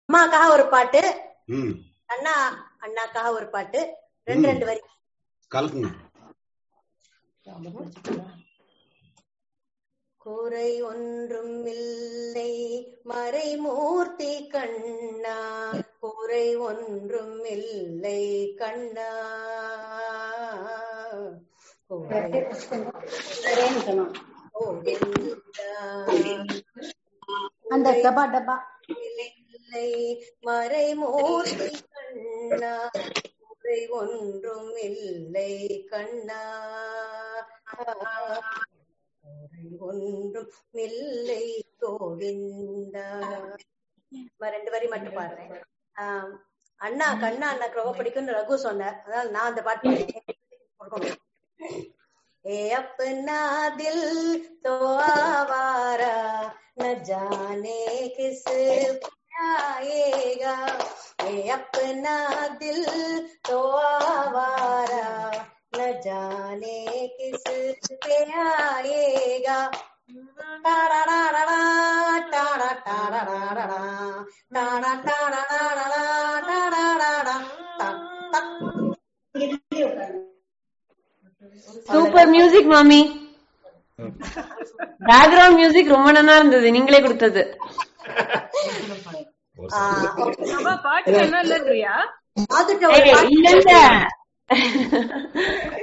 அம்மாக்காக ஒரு பாட்டு ம் அண்ணா அண்ணாக்காக ஒரு பாட்டு ரெண்டு ம். ரெண்டு வரி கலக்குங்க குறை ஒன்றும் இல்லை மறைமூர்த்தி கண்ணா குறை ஒன்றும் இல்லை கண்ணா குறை கோவிந்தா. அந்த டப்பா டப்பா இல்லை மறைமூர்த்தி கண்ணா குறை ஒன்றும் இல்லை கண்ணா குறை ஒன்றும் இல்லை கோவிந்தா நான் ரெண்டு வரி மட்டும் பாடுறேன் ஆஹ் அண்ணா கண்ணா அண்ணாக்கு ரொம்ப பிடிக்கும்னு ரகு சொன்னார் அதனால நான் அந்த பாட்டு பாடுறேன். ए अपना दिल तो आवारा न जाने किस पे आएगा ए अपना दिल तो आवारा न जाने किस पे आएगा टारा-रा-रा-रा, टारा-टारा-रा-रा-रा, टारा-टारा-रा-रा-रा, टारा-रा-रा, टा- टा- சூப்பர் மியூசிக் மாமி பேக்ரவுண்ட் மியூசிக் ரொம்ப நல்லா இருந்தது நீங்களே கொடுத்தது ஆஹ் okay. அப்பா பாட்டு என்ன இல்லைன்றியா அதுட்ட ஒரு ஏய், பாட்டு இல்ல இல்ல